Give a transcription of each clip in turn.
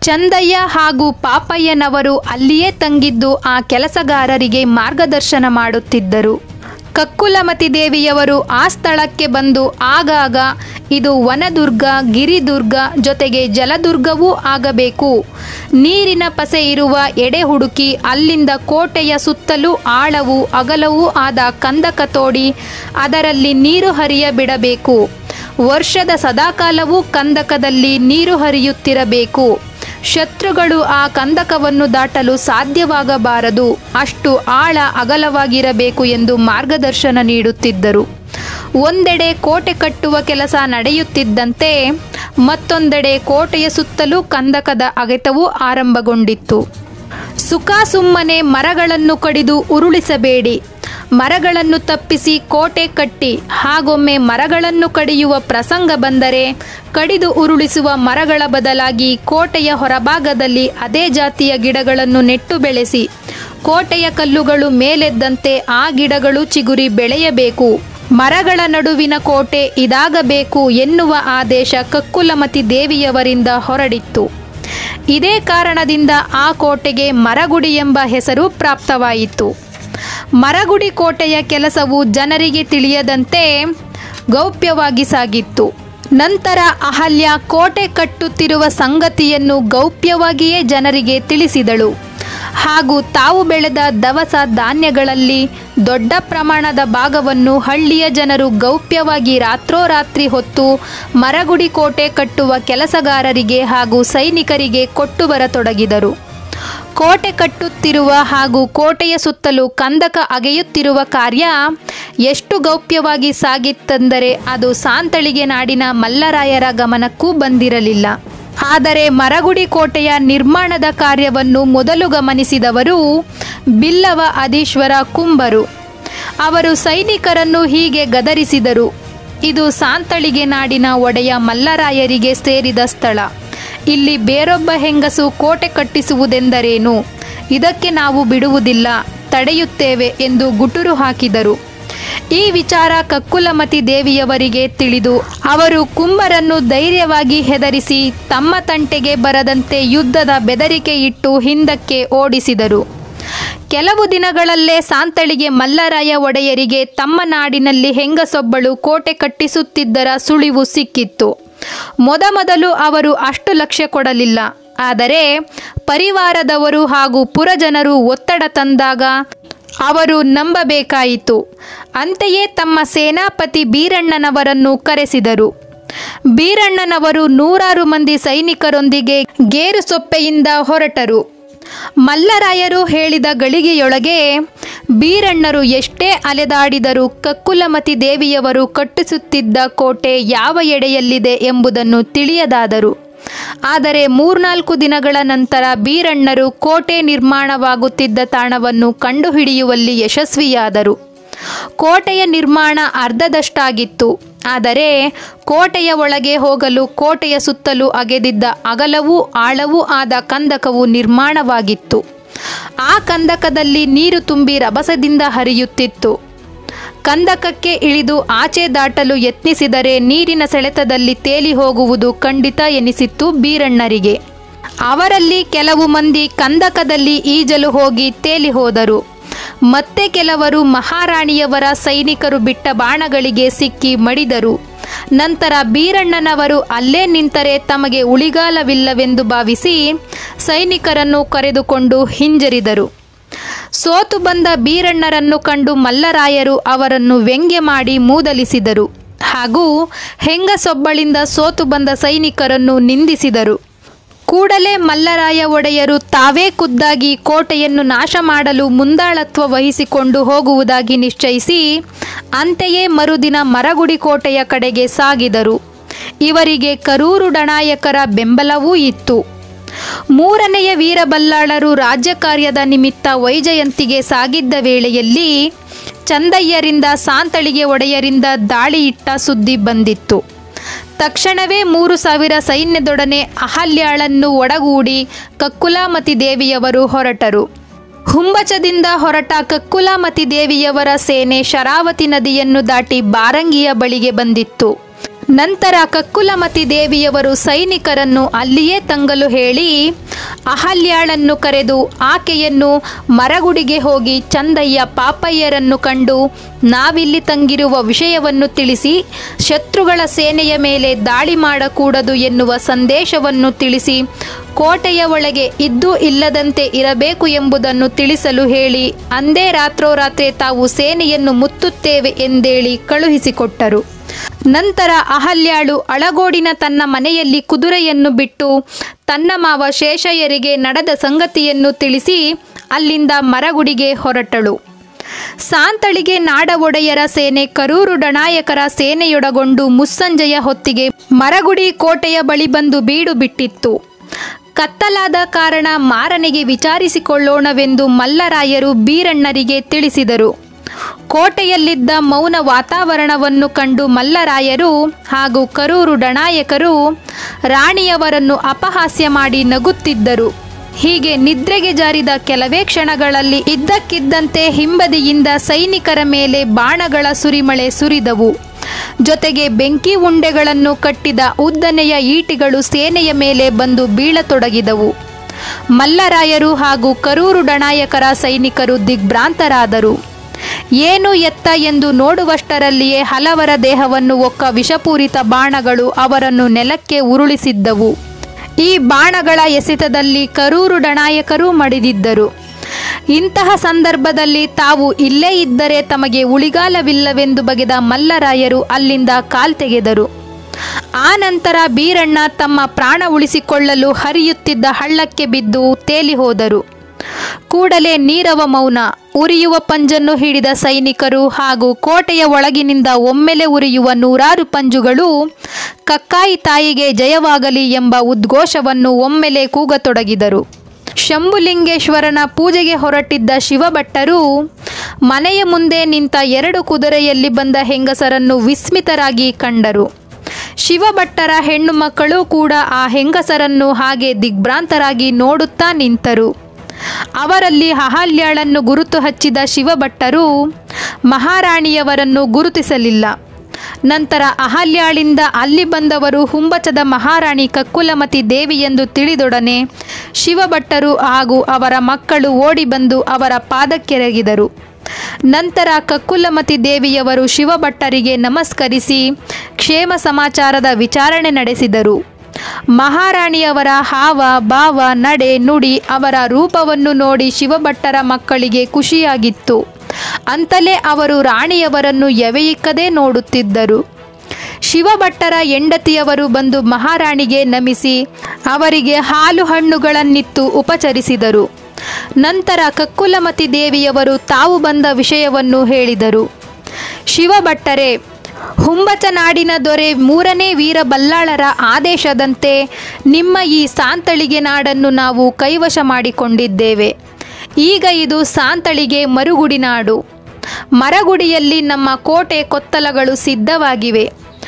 ಚಂದಯ್ಯ ಹಾಗೂ ಪಾಪಯ್ಯನವರು ಅಲ್ಲಿಯೇ ತಂಗಿದ್ದು ಆ ಕೆಲಸಗಾರರಿಗೆ ಮಾರ್ಗದರ್ಶನ ಮಾಡುತ್ತಿದ್ದರು ಕಕ್ಕುಲಮತಿ ದೇವಿಯವರು ಆ ಸ್ಥಳಕ್ಕೆ ಬಂದು ಆಗಾಗ ಇದು ವನದುರ್ಗ ಗಿರಿದುರ್ಗ ಜೊತೆಗೆ ಜಲದುರ್ಗವೂ ಆಗಬೇಕು ನೀರಿನ ಪಸೆ ಇರುವ ಎಡೆ ಹುಡುಕಿ ಅಲ್ಲಿಂದ ಕೋಟೆಯ ಸುತ್ತಲೂ ಆಳವು ಅಗಲವೂ ಆದ ಕಂದಕ ತೋಡಿ ಅದರಲ್ಲಿ ನೀರು ಹರಿಯ ಬಿಡಬೇಕು ವರ್ಷದ ಸದಾಕಾಲವೂ ಕಂದಕದಲ್ಲಿ ನೀರು ಹರಿಯುತ್ತಿರಬೇಕು ಶತ್ರುಗಳು ಆ ಕಂದಕವನ್ನು ದಾಟಲು ಸಾಧ್ಯವಾಗಬಾರದು ಅಷ್ಟು ಆಳ ಅಗಲವಾಗಿರಬೇಕು ಎಂದು ಮಾರ್ಗದರ್ಶನ ನೀಡುತ್ತಿದ್ದರು ಒಂದೆಡೆ ಕೋಟೆ ಕಟ್ಟುವ ಕೆಲಸ ನಡೆಯುತ್ತಿದ್ದಂತೆ ಮತ್ತೊಂದೆಡೆ ಕೋಟೆಯ ಸುತ್ತಲೂ ಕಂದಕದ ಅಗೆತವೂ ಆರಂಭಗೊಂಡಿತ್ತು ಸುಖಾಸುಮ್ಮನೆ ಮರಗಳನ್ನು ಕಡಿದು ಉರುಳಿಸಬೇಡಿ ಮರಗಳನ್ನು ತಪ್ಪಿಸಿ ಕೋಟೆ ಕಟ್ಟಿ ಹಾಗೊಮ್ಮೆ ಮರಗಳನ್ನು ಕಡಿಯುವ ಪ್ರಸಂಗ ಬಂದರೆ ಕಡಿದು ಉರುಳಿಸುವ ಮರಗಳ ಬದಲಾಗಿ ಕೋಟೆಯ ಹೊರಭಾಗದಲ್ಲಿ ಅದೇ ಜಾತಿಯ ಗಿಡಗಳನ್ನು ನೆಟ್ಟು ಬೆಳೆಸಿ ಕೋಟೆಯ ಕಲ್ಲುಗಳು ಮೇಲೆದ್ದಂತೆ ಆ ಗಿಡಗಳು ಚಿಗುರಿ ಬೆಳೆಯಬೇಕು ಮರಗಳ ನಡುವಿನ ಕೋಟೆ ಇದಾಗಬೇಕು ಎನ್ನುವ ಆದೇಶ ಕಕ್ಕುಲಮತಿ ದೇವಿಯವರಿಂದ ಹೊರಡಿತ್ತು ಇದೇ ಕಾರಣದಿಂದ ಆ ಕೋಟೆಗೆ ಮರಗುಡಿ ಎಂಬ ಹೆಸರು ಪ್ರಾಪ್ತವಾಯಿತು ಮರಗುಡಿ ಕೋಟೆಯ ಕೆಲಸವು ಜನರಿಗೆ ತಿಳಿಯದಂತೆ ಗೌಪ್ಯವಾಗಿ ಸಾಗಿತ್ತು ನಂತರ ಅಹಲ್ಯ ಕೋಟೆ ಕಟ್ಟುತ್ತಿರುವ ಸಂಗತಿಯನ್ನು ಗೌಪ್ಯವಾಗಿಯೇ ಜನರಿಗೆ ತಿಳಿಸಿದಳು ಹಾಗೂ ತಾವು ಬೆಳೆದ ದವಸ ಧಾನ್ಯಗಳಲ್ಲಿ ದೊಡ್ಡ ಪ್ರಮಾಣದ ಭಾಗವನ್ನು ಹಳ್ಳಿಯ ಜನರು ಗೌಪ್ಯವಾಗಿ ರಾತ್ರೋರಾತ್ರಿ ಹೊತ್ತು ಮರಗುಡಿ ಕೋಟೆ ಕಟ್ಟುವ ಕೆಲಸಗಾರರಿಗೆ ಹಾಗೂ ಸೈನಿಕರಿಗೆ ಕೊಟ್ಟು ಬರತೊಡಗಿದರು ಕೋಟೆ ಕಟ್ಟುತ್ತಿರುವ ಹಾಗೂ ಕೋಟೆಯ ಸುತ್ತಲೂ ಕಂದಕ ಅಗೆಯುತ್ತಿರುವ ಕಾರ್ಯ ಎಷ್ಟು ಗೌಪ್ಯವಾಗಿ ಸಾಗಿತ್ತೆಂದರೆ ಅದು ಸಾಂತಳಿಗೆ ನಾಡಿನ ಮಲ್ಲರಾಯರ ಗಮನಕ್ಕೂ ಬಂದಿರಲಿಲ್ಲ ಆದರೆ ಮರಗುಡಿ ಕೋಟೆಯ ನಿರ್ಮಾಣದ ಕಾರ್ಯವನ್ನು ಮೊದಲು ಗಮನಿಸಿದವರು ಬಿಲ್ಲವ ಅದೀಶ್ವರ ಕುಂಬರು ಅವರು ಸೈನಿಕರನ್ನು ಹೀಗೆ ಗದರಿಸಿದರು ಇದು ಸಾಂತಳಿಗೆ ನಾಡಿನ ಒಡೆಯ ಮಲ್ಲರಾಯರಿಗೆ ಸೇರಿದ ಸ್ಥಳ ಇಲ್ಲಿ ಬೇರೊಬ್ಬ ಹೆಂಗಸು ಕೋಟೆ ಕಟ್ಟಿಸುವುದೆಂದರೇನು ಇದಕ್ಕೆ ನಾವು ಬಿಡುವುದಿಲ್ಲ ತಡೆಯುತ್ತೇವೆ ಎಂದು ಗುಟುರು ಹಾಕಿದರು ಈ ವಿಚಾರ ಕಕ್ಕುಲಮತಿ ದೇವಿಯವರಿಗೆ ತಿಳಿದು ಅವರು ಕುಂಬರನ್ನು ಧೈರ್ಯವಾಗಿ ಹೆದರಿಸಿ ತಮ್ಮ ತಂಟೆಗೆ ಬರದಂತೆ ಯುದ್ಧದ ಬೆದರಿಕೆ ಇಟ್ಟು ಹಿಂದಕ್ಕೆ ಓಡಿಸಿದರು ಕೆಲವು ದಿನಗಳಲ್ಲೇ ಸಾಂತಳಿಗೆ ಮಲ್ಲರಾಯ ಒಡೆಯರಿಗೆ ತಮ್ಮ ನಾಡಿನಲ್ಲಿ ಹೆಂಗಸೊಬ್ಬಳು ಕೋಟೆ ಕಟ್ಟಿಸುತ್ತಿದ್ದರ ಸುಳಿವು ಸಿಕ್ಕಿತ್ತು ಮೊದಮೊದಲು ಅವರು ಅಷ್ಟು ಲಕ್ಷ್ಯ ಕೊಡಲಿಲ್ಲ ಆದರೆ ಪರಿವಾರದವರು ಹಾಗೂ ಪುರಜನರು ಒತ್ತಡ ತಂದಾಗ ಅವರು ನಂಬಬೇಕಾಯಿತು ಅಂತೆಯೇ ತಮ್ಮ ಸೇನಾಪತಿ ಬೀರಣ್ಣನವರನ್ನು ಕರೆಸಿದರು ಬೀರಣ್ಣನವರು ನೂರಾರು ಮಂದಿ ಸೈನಿಕರೊಂದಿಗೆ ಗೇರುಸೊಪ್ಪೆಯಿಂದ ಹೊರಟರು ಮಲ್ಲರಾಯರು ಹೇಳಿದ ಗಳಿಗೆಯೊಳಗೆ ಬೀರಣ್ಣರು ಎಷ್ಟೇ ಅಲೆದಾಡಿದರೂ ಕಕ್ಕುಲಮತಿ ದೇವಿಯವರು ಕಟ್ಟಿಸುತ್ತಿದ್ದ ಕೋಟೆ ಯಾವ ಎಡೆಯಲ್ಲಿದೆ ಎಂಬುದನ್ನು ತಿಳಿಯದಾದರು ಆದರೆ ಮೂರ್ನಾಲ್ಕು ದಿನಗಳ ನಂತರ ಬೀರಣ್ಣರು ಕೋಟೆ ನಿರ್ಮಾಣವಾಗುತ್ತಿದ್ದ ತಾಣವನ್ನು ಕಂಡುಹಿಡಿಯುವಲ್ಲಿ ಯಶಸ್ವಿಯಾದರು ಕೋಟೆಯ ನಿರ್ಮಾಣ ಅರ್ಧದಷ್ಟಾಗಿತ್ತು ಆದರೆ ಕೋಟೆಯ ಒಳಗೆ ಹೋಗಲು ಕೋಟೆಯ ಸುತ್ತಲೂ ಅಗೆದಿದ್ದ ಅಗಲವೂ ಆಳವೂ ಆದ ಕಂದಕವು ನಿರ್ಮಾಣವಾಗಿತ್ತು ಆ ಕಂದಕದಲ್ಲಿ ನೀರು ತುಂಬಿ ರಭಸದಿಂದ ಹರಿಯುತ್ತಿತ್ತು ಕಂದಕಕ್ಕೆ ಇಳಿದು ಆಚೆ ದಾಟಲು ಯತ್ನಿಸಿದರೆ ನೀರಿನ ಸೆಳೆತದಲ್ಲಿ ತೇಲಿ ಹೋಗುವುದು ಖಂಡಿತ ಎನಿಸಿತ್ತು ಬೀರಣ್ಣರಿಗೆ ಅವರಲ್ಲಿ ಕೆಲವು ಮಂದಿ ಕಂದಕದಲ್ಲಿ ಈಜಲು ಹೋಗಿ ತೇಲಿ ಹೋದರು ಮತ್ತೆ ಕೆಲವರು ಮಹಾರಾಣಿಯವರ ಸೈನಿಕರು ಬಿಟ್ಟ ಬಾಣಗಳಿಗೆ ಸಿಕ್ಕಿ ಮಡಿದರು ನಂತರ ಬೀರಣ್ಣನವರು ಅಲ್ಲೇ ನಿಂತರೆ ತಮಗೆ ಉಳಿಗಾಲವಿಲ್ಲವೆಂದು ಭಾವಿಸಿ ಸೈನಿಕರನ್ನು ಕರೆದುಕೊಂಡು ಹಿಂಜರಿದರು ಸೋತು ಬಂದ ಬೀರಣ್ಣರನ್ನು ಕಂಡು ಮಲ್ಲರಾಯರು ಅವರನ್ನು ವ್ಯಂಗ್ಯ ಮಾಡಿ ಮೂದಲಿಸಿದರು ಹಾಗೂ ಹೆಂಗಸೊಬ್ಬಳಿಂದ ಸೋತು ಬಂದ ಸೈನಿಕರನ್ನು ನಿಂದಿಸಿದರು ಕೂಡಲೇ ಮಲ್ಲರಾಯ ಒಡೆಯರು ತಾವೇ ಖುದ್ದಾಗಿ ಕೋಟೆಯನ್ನು ನಾಶ ಮಾಡಲು ಮುಂದಾಳತ್ವ ವಹಿಸಿಕೊಂಡು ಹೋಗುವುದಾಗಿ ನಿಶ್ಚಯಿಸಿ ಅಂತೆಯೇ ಮರುದಿನ ಮರಗುಡಿ ಕೋಟೆಯ ಕಡೆಗೆ ಸಾಗಿದರು ಇವರಿಗೆ ಕರೂರು ಡಣಾಯಕರ ಬೆಂಬಲವೂ ಇತ್ತು ಮೂರನೆಯ ವೀರಬಲ್ಲಾಳರು ರಾಜ್ಯ ಕಾರ್ಯದ ನಿಮಿತ್ತ ವೈಜಯಂತಿಗೆ ಸಾಗಿದ್ದ ವೇಳೆಯಲ್ಲಿ ಚಂದಯ್ಯರಿಂದ ಸಾಂತಳಿಗೆ ಒಡೆಯರಿಂದ ದಾಳಿಯಿಟ್ಟ ಸುದ್ದಿ ಬಂದಿತ್ತು ತಕ್ಷಣವೇ ಮೂರು ಸಾವಿರ ಸೈನ್ಯದೊಡನೆ ಅಹಲ್ಯಾಳನ್ನು ಒಡಗೂಡಿ ಕಕ್ಕುಲಾಮತಿ ದೇವಿಯವರು ಹೊರಟರು ಹುಂಬಚದಿಂದ ಹೊರಟ ಕಕ್ಕುಲಾಮತಿ ದೇವಿಯವರ ಸೇನೆ ಶರಾವತಿ ನದಿಯನ್ನು ದಾಟಿ ಬಾರಂಗಿಯ ಬಳಿಗೆ ಬಂದಿತ್ತು ನಂತರ ಕಕ್ಕುಲಮತಿ ದೇವಿಯವರು ಸೈನಿಕರನ್ನು ಅಲ್ಲಿಯೇ ತಂಗಲು ಹೇಳಿ ಅಹಲ್ಯಾಳನ್ನು ಕರೆದು ಆಕೆಯನ್ನು ಮರಗುಡಿಗೆ ಹೋಗಿ ಚಂದಯ್ಯ ಪಾಪಯ್ಯರನ್ನು ಕಂಡು ನಾವಿಲ್ಲಿ ತಂಗಿರುವ ವಿಷಯವನ್ನು ತಿಳಿಸಿ ಶತ್ರುಗಳ ಸೇನೆಯ ಮೇಲೆ ದಾಳಿ ಮಾಡಕೂಡದು ಎನ್ನುವ ಸಂದೇಶವನ್ನು ತಿಳಿಸಿ ಕೋಟೆಯ ಒಳಗೆ ಇದ್ದೂ ಇಲ್ಲದಂತೆ ಇರಬೇಕು ಎಂಬುದನ್ನು ತಿಳಿಸಲು ಹೇಳಿ ಅಂದೇ ರಾತ್ರೋರಾತ್ರಿ ತಾವು ಸೇನೆಯನ್ನು ಮುತ್ತುತ್ತೇವೆ ಎಂದೇಳಿ ಕಳುಹಿಸಿಕೊಟ್ಟರು ನಂತರ ಅಹಲ್ಯಾಳು ಅಳಗೋಡಿನ ತನ್ನ ಮನೆಯಲ್ಲಿ ಕುದುರೆಯನ್ನು ಬಿಟ್ಟು ತನ್ನ ಮಾವ ಶೇಷಯ್ಯರಿಗೆ ನಡೆದ ಸಂಗತಿಯನ್ನು ತಿಳಿಸಿ ಅಲ್ಲಿಂದ ಮರಗುಡಿಗೆ ಹೊರಟಳು ಸಾಂತಳಿಗೆ ನಾಡ ಒಡೆಯರ ಸೇನೆ ಕರೂರು ಡಣಾಯಕರ ಸೇನೆಯೊಡಗೊಂಡು ಮುಸ್ಸಂಜೆಯ ಹೊತ್ತಿಗೆ ಮರಗುಡಿ ಕೋಟೆಯ ಬಳಿ ಬಂದು ಬೀಡು ಬಿಟ್ಟಿತ್ತು ಕತ್ತಲಾದ ಕಾರಣ ಮಾರನಿಗೆ ವಿಚಾರಿಸಿಕೊಳ್ಳೋಣವೆಂದು ಮಲ್ಲರಾಯರು ಬೀರಣ್ಣರಿಗೆ ತಿಳಿಸಿದರು ಕೋಟೆಯಲ್ಲಿದ್ದ ಮೌನ ವಾತಾವರಣವನ್ನು ಕಂಡು ಮಲ್ಲರಾಯರು ಹಾಗೂ ಕರೂರು ಡಣಾಯಕರು ರಾಣಿಯವರನ್ನು ಅಪಹಾಸ್ಯ ಮಾಡಿ ನಗುತ್ತಿದ್ದರು ಹೀಗೆ ನಿದ್ರೆಗೆ ಜಾರಿದ ಕೆಲವೇ ಕ್ಷಣಗಳಲ್ಲಿ ಇದ್ದಕ್ಕಿದ್ದಂತೆ ಹಿಂಬದಿಯಿಂದ ಸೈನಿಕರ ಮೇಲೆ ಬಾಣಗಳ ಸುರಿಮಳೆ ಸುರಿದವು ಜೊತೆಗೆ ಬೆಂಕಿ ಉಂಡೆಗಳನ್ನು ಕಟ್ಟಿದ ಉದ್ದನೆಯ ಈಟಿಗಳು ಸೇನೆಯ ಮೇಲೆ ಬಂದು ಬೀಳತೊಡಗಿದವು ಮಲ್ಲರಾಯರು ಹಾಗೂ ಕರೂರು ಡಣಾಯಕರ ಸೈನಿಕರು ದಿಗ್ಭ್ರಾಂತರಾದರು ಏನು ಎತ್ತ ಎಂದು ನೋಡುವಷ್ಟರಲ್ಲಿಯೇ ಹಲವರ ದೇಹವನ್ನು ಒಕ್ಕ ವಿಷಪೂರಿತ ಬಾಣಗಳು ಅವರನ್ನು ನೆಲಕ್ಕೆ ಉರುಳಿಸಿದ್ದವು ಈ ಬಾಣಗಳ ಎಸೆತದಲ್ಲಿ ಕರೂರು ಡಣಾಯಕರೂ ಮಡಿದಿದ್ದರು ಇಂತಹ ಸಂದರ್ಭದಲ್ಲಿ ತಾವು ಇಲ್ಲೇ ಇದ್ದರೆ ತಮಗೆ ಉಳಿಗಾಲವಿಲ್ಲವೆಂದು ಬಗೆದ ಮಲ್ಲರಾಯರು ಅಲ್ಲಿಂದ ಕಾಲ್ತೆಗೆದರು ಆ ನಂತರ ಬೀರಣ್ಣ ತಮ್ಮ ಪ್ರಾಣ ಉಳಿಸಿಕೊಳ್ಳಲು ಹರಿಯುತ್ತಿದ್ದ ಹಳ್ಳಕ್ಕೆ ಬಿದ್ದು ತೇಲಿ ಹೋದರು ಕೂಡಲೇ ನೀರವ ಮೌನ ಉರಿಯುವ ಪಂಜನ್ನು ಹಿಡಿದ ಸೈನಿಕರು ಹಾಗೂ ಕೋಟೆಯ ಒಳಗಿನಿಂದ ಒಮ್ಮೆಲೆ ಉರಿಯುವ ನೂರಾರು ಪಂಜುಗಳು ಕಕ್ಕಾಯಿ ತಾಯಿಗೆ ಜಯವಾಗಲಿ ಎಂಬ ಉದ್ಘೋಷವನ್ನು ಒಮ್ಮೆಲೆ ಕೂಗತೊಡಗಿದರು ಶಂಭುಲಿಂಗೇಶ್ವರನ ಪೂಜೆಗೆ ಹೊರಟಿದ್ದ ಶಿವಭಟ್ಟರು ಮನೆಯ ಮುಂದೆ ನಿಂತ ಎರಡು ಕುದುರೆಯಲ್ಲಿ ಬಂದ ಹೆಂಗಸರನ್ನು ವಿಸ್ಮಿತರಾಗಿ ಕಂಡರು ಶಿವಭಟ್ಟರ ಹೆಣ್ಣು ಮಕ್ಕಳು ಕೂಡ ಆ ಹೆಂಗಸರನ್ನು ಹಾಗೆ ದಿಗ್ಭ್ರಾಂತರಾಗಿ ನೋಡುತ್ತಾ ನಿಂತರು ಅವರಲ್ಲಿ ಅಹಲ್ಯಾಳನ್ನು ಗುರುತು ಹಚ್ಚಿದ ಶಿವಭಟ್ಟರು ಮಹಾರಾಣಿಯವರನ್ನು ಗುರುತಿಸಲಿಲ್ಲ ನಂತರ ಅಹಲ್ಯಾಳಿಂದ ಅಲ್ಲಿ ಬಂದವರು ಹುಂಬಚದ ಮಹಾರಾಣಿ ಕಕ್ಕುಲಮತಿ ದೇವಿ ಎಂದು ತಿಳಿದೊಡನೆ ಶಿವಭಟ್ಟರು ಹಾಗೂ ಅವರ ಮಕ್ಕಳು ಓಡಿ ಬಂದು ಅವರ ಪಾದಕ್ಕೆರಗಿದರು ನಂತರ ಕಕ್ಕುಲಮತಿ ದೇವಿಯವರು ಶಿವಭಟ್ಟರಿಗೆ ನಮಸ್ಕರಿಸಿ ಕ್ಷೇಮ ಸಮಾಚಾರದ ವಿಚಾರಣೆ ನಡೆಸಿದರು ಮಹಾರಾಣಿಯವರ ಹಾವ ಭಾವ ನಡೆ ನುಡಿ ಅವರ ರೂಪವನ್ನು ನೋಡಿ ಶಿವಭಟ್ಟರ ಮಕ್ಕಳಿಗೆ ಖುಷಿಯಾಗಿತ್ತು ಅಂತಲೇ ಅವರು ರಾಣಿಯವರನ್ನು ಎವೆಯಿಕ್ಕದೇ ನೋಡುತ್ತಿದ್ದರು ಶಿವಭಟ್ಟರ ಹೆಂಡತಿಯವರು ಬಂದು ಮಹಾರಾಣಿಗೆ ನಮಿಸಿ ಅವರಿಗೆ ಹಾಲು ಹಣ್ಣುಗಳನ್ನಿತ್ತು ಉಪಚರಿಸಿದರು ನಂತರ ಕಕ್ಕುಲಮತಿ ದೇವಿಯವರು ತಾವು ಬಂದ ವಿಷಯವನ್ನು ಹೇಳಿದರು ಶಿವಭಟ್ಟರೆ ಹುಂಬಚನಾಡಿನ ದೊರೆ ಮೂರನೇ ವೀರ ಬಲ್ಲಾಳರ ಆದೇಶದಂತೆ ನಿಮ್ಮ ಈ ಸಾಂತಳಿಗೆ ನಾಡನ್ನು ನಾವು ಕೈವಶ ಮಾಡಿಕೊಂಡಿದ್ದೇವೆ ಈಗ ಇದು ಸಾಂತಳಿಗೆ ಮರುಗುಡಿ ನಾಡು ಮರಗುಡಿಯಲ್ಲಿ ನಮ್ಮ ಕೋಟೆ ಕೊತ್ತಲಗಳು ಸಿದ್ಧವಾಗಿವೆ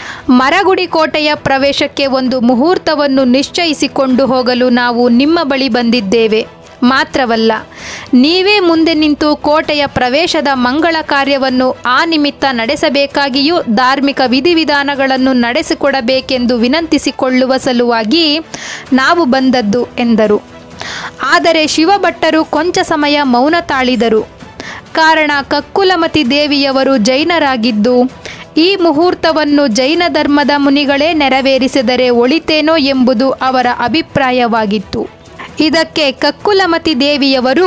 ಮರಗುಡಿ ಕೋಟೆಯ ಪ್ರವೇಶಕ್ಕೆ ಒಂದು ಮುಹೂರ್ತವನ್ನು ನಿಶ್ಚಯಿಸಿಕೊಂಡು ಹೋಗಲು ನಾವು ನಿಮ್ಮ ಬಳಿ ಬಂದಿದ್ದೇವೆ ಮಾತ್ರವಲ್ಲ ನೀವೇ ಮುಂದೆ ನಿಂತು ಕೋಟೆಯ ಪ್ರವೇಶದ ಮಂಗಳ ಕಾರ್ಯವನ್ನು ಆ ನಿಮಿತ್ತ ನಡೆಸಬೇಕಾಗಿಯೂ ಧಾರ್ಮಿಕ ವಿಧಿವಿಧಾನಗಳನ್ನು ನಡೆಸಿಕೊಡಬೇಕೆಂದು ವಿನಂತಿಸಿಕೊಳ್ಳುವ ಸಲುವಾಗಿ ನಾವು ಬಂದದ್ದು ಎಂದರು ಆದರೆ ಶಿವಭಟ್ಟರು ಕೊಂಚ ಸಮಯ ಮೌನ ತಾಳಿದರು ಕಾರಣ ಕಕ್ಕುಲಮತಿ ದೇವಿಯವರು ಜೈನರಾಗಿದ್ದು ಈ ಮುಹೂರ್ತವನ್ನು ಜೈನ ಧರ್ಮದ ಮುನಿಗಳೇ ನೆರವೇರಿಸಿದರೆ ಒಳಿತೇನೋ ಎಂಬುದು ಅವರ ಅಭಿಪ್ರಾಯವಾಗಿತ್ತು ಇದಕ್ಕೆ ಕಕ್ಕುಲಮತಿ ದೇವಿಯವರು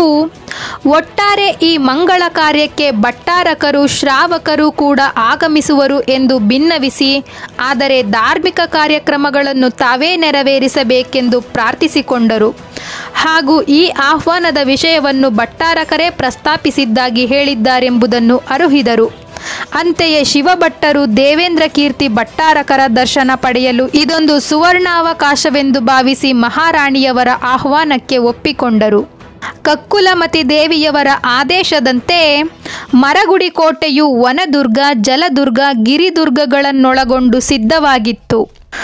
ಒಟ್ಟಾರೆ ಈ ಮಂಗಳ ಕಾರ್ಯಕ್ಕೆ ಭಟ್ಟಾರಕರು ಶ್ರಾವಕರು ಕೂಡ ಆಗಮಿಸುವರು ಎಂದು ಭಿನ್ನವಿಸಿ ಆದರೆ ಧಾರ್ಮಿಕ ಕಾರ್ಯಕ್ರಮಗಳನ್ನು ತಾವೇ ನೆರವೇರಿಸಬೇಕೆಂದು ಪ್ರಾರ್ಥಿಸಿಕೊಂಡರು ಹಾಗೂ ಈ ಆಹ್ವಾನದ ವಿಷಯವನ್ನು ಭಟ್ಟಾರಕರೇ ಪ್ರಸ್ತಾಪಿಸಿದ್ದಾಗಿ ಹೇಳಿದ್ದಾರೆಂಬುದನ್ನು ಅರುಹಿದರು ಅಂತೆಯೇ ಶಿವಭಟ್ಟರು ದೇವೇಂದ್ರ ಕೀರ್ತಿ ಭಟ್ಟಾರಕರ ದರ್ಶನ ಪಡೆಯಲು ಇದೊಂದು ಸುವರ್ಣಾವಕಾಶವೆಂದು ಭಾವಿಸಿ ಮಹಾರಾಣಿಯವರ ಆಹ್ವಾನಕ್ಕೆ ಒಪ್ಪಿಕೊಂಡರು ಕಕ್ಕುಲಮತಿ ದೇವಿಯವರ ಆದೇಶದಂತೆ ಮರಗುಡಿ ಕೋಟೆಯು ವನದುರ್ಗ ಜಲದುರ್ಗ ಗಿರಿದುರ್ಗಗಳನ್ನೊಳಗೊಂಡು ಸಿದ್ಧವಾಗಿತ್ತು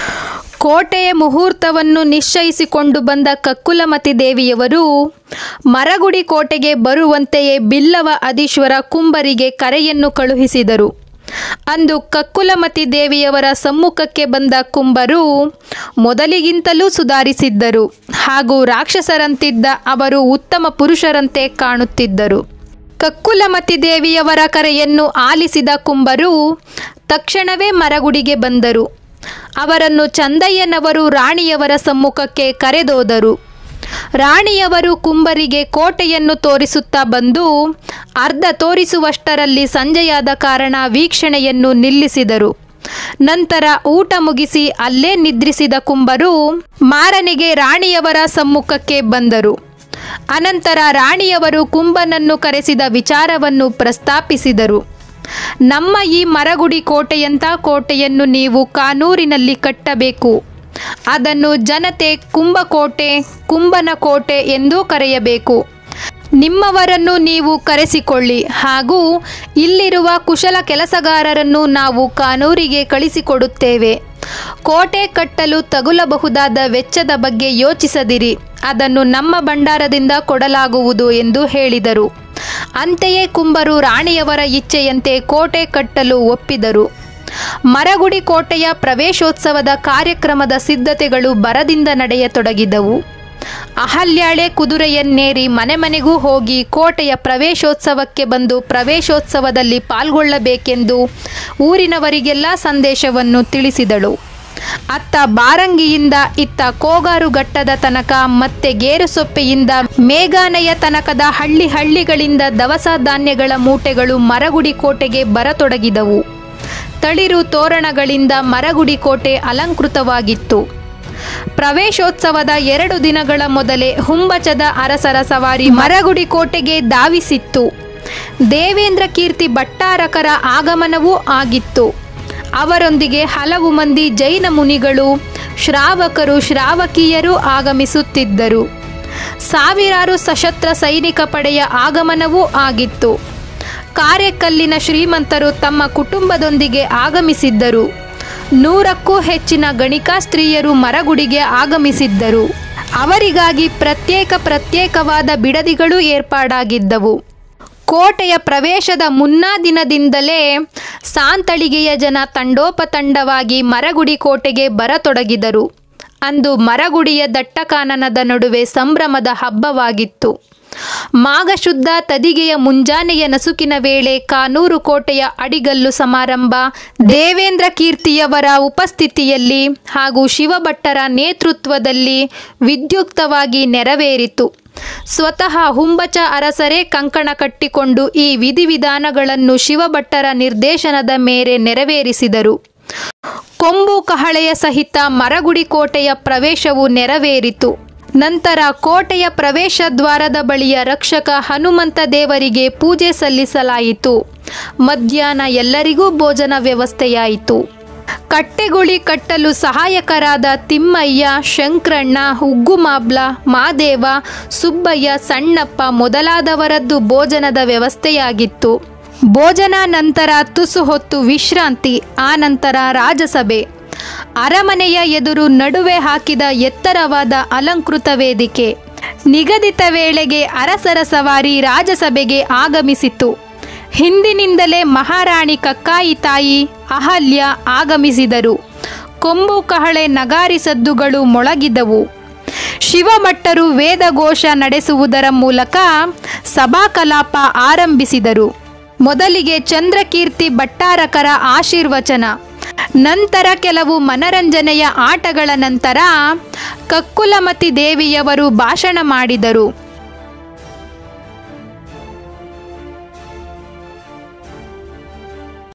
ಕೋಟೆಯ ಮುಹೂರ್ತವನ್ನು ನಿಶ್ಚಯಿಸಿಕೊಂಡು ಬಂದ ಕಕ್ಕುಲಮತಿ ದೇವಿಯವರು ಮರಗುಡಿ ಕೋಟೆಗೆ ಬರುವಂತೆಯೇ ಬಿಲ್ಲವ ಅಧೀಶ್ವರ ಕುಂಬರಿಗೆ ಕರೆಯನ್ನು ಕಳುಹಿಸಿದರು ಅಂದು ಕಕ್ಕುಲಮತಿ ದೇವಿಯವರ ಸಮ್ಮುಖಕ್ಕೆ ಬಂದ ಕುಂಬರು ಮೊದಲಿಗಿಂತಲೂ ಸುಧಾರಿಸಿದ್ದರು ಹಾಗೂ ರಾಕ್ಷಸರಂತಿದ್ದ ಅವರು ಉತ್ತಮ ಪುರುಷರಂತೆ ಕಾಣುತ್ತಿದ್ದರು ಕಕ್ಕುಲಮತಿ ದೇವಿಯವರ ಕರೆಯನ್ನು ಆಲಿಸಿದ ಕುಂಬರು ತಕ್ಷಣವೇ ಮರಗುಡಿಗೆ ಬಂದರು ಅವರನ್ನು ಚಂದಯ್ಯನವರು ರಾಣಿಯವರ ಸಮ್ಮುಖಕ್ಕೆ ಕರೆದೋದರು ರಾಣಿಯವರು ಕುಂಬರಿಗೆ ಕೋಟೆಯನ್ನು ತೋರಿಸುತ್ತಾ ಬಂದು ಅರ್ಧ ತೋರಿಸುವಷ್ಟರಲ್ಲಿ ಸಂಜೆಯಾದ ಕಾರಣ ವೀಕ್ಷಣೆಯನ್ನು ನಿಲ್ಲಿಸಿದರು ನಂತರ ಊಟ ಮುಗಿಸಿ ಅಲ್ಲೇ ನಿದ್ರಿಸಿದ ಕುಂಬರು ಮಾರನೆಗೆ ರಾಣಿಯವರ ಸಮ್ಮುಖಕ್ಕೆ ಬಂದರು ಅನಂತರ ರಾಣಿಯವರು ಕುಂಬನನ್ನು ಕರೆಸಿದ ವಿಚಾರವನ್ನು ಪ್ರಸ್ತಾಪಿಸಿದರು ನಮ್ಮ ಈ ಮರಗುಡಿ ಕೋಟೆಯಂಥ ಕೋಟೆಯನ್ನು ನೀವು ಕಾನೂರಿನಲ್ಲಿ ಕಟ್ಟಬೇಕು ಅದನ್ನು ಜನತೆ ಕುಂಭಕೋಟೆ ಕುಂಭನ ಕೋಟೆ ಎಂದೂ ಕರೆಯಬೇಕು ನಿಮ್ಮವರನ್ನು ನೀವು ಕರೆಸಿಕೊಳ್ಳಿ ಹಾಗೂ ಇಲ್ಲಿರುವ ಕುಶಲ ಕೆಲಸಗಾರರನ್ನು ನಾವು ಕಾನೂರಿಗೆ ಕಳಿಸಿಕೊಡುತ್ತೇವೆ ಕೋಟೆ ಕಟ್ಟಲು ತಗುಲಬಹುದಾದ ವೆಚ್ಚದ ಬಗ್ಗೆ ಯೋಚಿಸದಿರಿ ಅದನ್ನು ನಮ್ಮ ಭಂಡಾರದಿಂದ ಕೊಡಲಾಗುವುದು ಎಂದು ಹೇಳಿದರು ಅಂತೆಯೇ ಕುಂಬರು ರಾಣಿಯವರ ಇಚ್ಛೆಯಂತೆ ಕೋಟೆ ಕಟ್ಟಲು ಒಪ್ಪಿದರು ಮರಗುಡಿ ಕೋಟೆಯ ಪ್ರವೇಶೋತ್ಸವದ ಕಾರ್ಯಕ್ರಮದ ಸಿದ್ಧತೆಗಳು ಬರದಿಂದ ನಡೆಯತೊಡಗಿದವು ಅಹಲ್ಯಾಳೆ ಕುದುರೆಯನ್ನೇರಿ ಮನೆ ಮನೆಗೂ ಹೋಗಿ ಕೋಟೆಯ ಪ್ರವೇಶೋತ್ಸವಕ್ಕೆ ಬಂದು ಪ್ರವೇಶೋತ್ಸವದಲ್ಲಿ ಪಾಲ್ಗೊಳ್ಳಬೇಕೆಂದು ಊರಿನವರಿಗೆಲ್ಲ ಸಂದೇಶವನ್ನು ತಿಳಿಸಿದಳು ಅತ್ತ ಬಾರಂಗಿಯಿಂದ ಇತ್ತ ಕೋಗಾರುಘಟ್ಟದ ತನಕ ಮತ್ತೆ ಗೇರುಸೊಪ್ಪೆಯಿಂದ ಮೇಘಾನಯ ತನಕದ ಹಳ್ಳಿ ಹಳ್ಳಿಗಳಿಂದ ದವಸ ಧಾನ್ಯಗಳ ಮೂಟೆಗಳು ಮರಗುಡಿ ಕೋಟೆಗೆ ಬರತೊಡಗಿದವು ತಳಿರು ತೋರಣಗಳಿಂದ ಮರಗುಡಿ ಕೋಟೆ ಅಲಂಕೃತವಾಗಿತ್ತು ಪ್ರವೇಶೋತ್ಸವದ ಎರಡು ದಿನಗಳ ಮೊದಲೇ ಹುಂಬಚದ ಅರಸರ ಸವಾರಿ ಮರಗುಡಿ ಕೋಟೆಗೆ ಧಾವಿಸಿತ್ತು ದೇವೇಂದ್ರ ಕೀರ್ತಿ ಭಟ್ಟಾರಕರ ಆಗಮನವೂ ಆಗಿತ್ತು ಅವರೊಂದಿಗೆ ಹಲವು ಮಂದಿ ಜೈನ ಮುನಿಗಳು ಶ್ರಾವಕರು ಶ್ರಾವಕಿಯರು ಆಗಮಿಸುತ್ತಿದ್ದರು ಸಾವಿರಾರು ಸಶಸ್ತ್ರ ಸೈನಿಕ ಪಡೆಯ ಆಗಮನವೂ ಆಗಿತ್ತು ಕಾರೆಕಲ್ಲಿನ ಶ್ರೀಮಂತರು ತಮ್ಮ ಕುಟುಂಬದೊಂದಿಗೆ ಆಗಮಿಸಿದ್ದರು ನೂರಕ್ಕೂ ಹೆಚ್ಚಿನ ಗಣಿಕಾ ಸ್ತ್ರೀಯರು ಮರಗುಡಿಗೆ ಆಗಮಿಸಿದ್ದರು ಅವರಿಗಾಗಿ ಪ್ರತ್ಯೇಕ ಪ್ರತ್ಯೇಕವಾದ ಬಿಡದಿಗಳು ಏರ್ಪಾಡಾಗಿದ್ದವು ಕೋಟೆಯ ಪ್ರವೇಶದ ಮುನ್ನಾ ದಿನದಿಂದಲೇ ಸಾಂತಳಿಗೆಯ ಜನ ತಂಡೋಪತಂಡವಾಗಿ ಮರಗುಡಿ ಕೋಟೆಗೆ ಬರತೊಡಗಿದರು ಅಂದು ಮರಗುಡಿಯ ದಟ್ಟಕಾನನದ ನಡುವೆ ಸಂಭ್ರಮದ ಹಬ್ಬವಾಗಿತ್ತು ಮಾಘಶುದ್ಧ ತದಿಗೆಯ ಮುಂಜಾನೆಯ ನಸುಕಿನ ವೇಳೆ ಕಾನೂರು ಕೋಟೆಯ ಅಡಿಗಲ್ಲು ಸಮಾರಂಭ ದೇವೇಂದ್ರ ಕೀರ್ತಿಯವರ ಉಪಸ್ಥಿತಿಯಲ್ಲಿ ಹಾಗೂ ಶಿವಭಟ್ಟರ ನೇತೃತ್ವದಲ್ಲಿ ವಿದ್ಯುಕ್ತವಾಗಿ ನೆರವೇರಿತು ಸ್ವತಃ ಹುಂಬಚ ಅರಸರೇ ಕಂಕಣ ಕಟ್ಟಿಕೊಂಡು ಈ ವಿಧಿವಿಧಾನಗಳನ್ನು ಶಿವಭಟ್ಟರ ನಿರ್ದೇಶನದ ಮೇರೆ ನೆರವೇರಿಸಿದರು ಕೊಂಬು ಕಹಳೆಯ ಸಹಿತ ಮರಗುಡಿ ಕೋಟೆಯ ಪ್ರವೇಶವು ನೆರವೇರಿತು ನಂತರ ಕೋಟೆಯ ಪ್ರವೇಶ ದ್ವಾರದ ಬಳಿಯ ರಕ್ಷಕ ಹನುಮಂತ ದೇವರಿಗೆ ಪೂಜೆ ಸಲ್ಲಿಸಲಾಯಿತು ಮಧ್ಯಾಹ್ನ ಎಲ್ಲರಿಗೂ ಭೋಜನ ವ್ಯವಸ್ಥೆಯಾಯಿತು ಕಟ್ಟೆಗುಳಿ ಕಟ್ಟಲು ಸಹಾಯಕರಾದ ತಿಮ್ಮಯ್ಯ ಶಂಕರಣ್ಣ ಉಗ್ಗುಮಾಬ್ಲ ಮಾದೇವ ಸುಬ್ಬಯ್ಯ ಸಣ್ಣಪ್ಪ ಮೊದಲಾದವರದ್ದು ಭೋಜನದ ವ್ಯವಸ್ಥೆಯಾಗಿತ್ತು ಭೋಜನ ನಂತರ ತುಸು ಹೊತ್ತು ವಿಶ್ರಾಂತಿ ಆನಂತರ ರಾಜಸಭೆ ಅರಮನೆಯ ಎದುರು ನಡುವೆ ಹಾಕಿದ ಎತ್ತರವಾದ ಅಲಂಕೃತ ವೇದಿಕೆ ನಿಗದಿತ ವೇಳೆಗೆ ಅರಸರ ಸವಾರಿ ರಾಜಸಭೆಗೆ ಆಗಮಿಸಿತು ಹಿಂದಿನಿಂದಲೇ ಮಹಾರಾಣಿ ಕಕ್ಕಾಯಿ ತಾಯಿ ಅಹಲ್ಯ ಆಗಮಿಸಿದರು ಕೊಂಬು ಕಹಳೆ ನಗಾರಿ ಸದ್ದುಗಳು ಮೊಳಗಿದವು ಶಿವಭಟ್ಟರು ವೇದಘೋಷ ನಡೆಸುವುದರ ಮೂಲಕ ಸಭಾ ಕಲಾಪ ಆರಂಭಿಸಿದರು ಮೊದಲಿಗೆ ಚಂದ್ರಕೀರ್ತಿ ಭಟ್ಟಾರಕರ ಆಶೀರ್ವಚನ ನಂತರ ಕೆಲವು ಮನರಂಜನೆಯ ಆಟಗಳ ನಂತರ ಕಕ್ಕುಲಮತಿ ದೇವಿಯವರು ಭಾಷಣ ಮಾಡಿದರು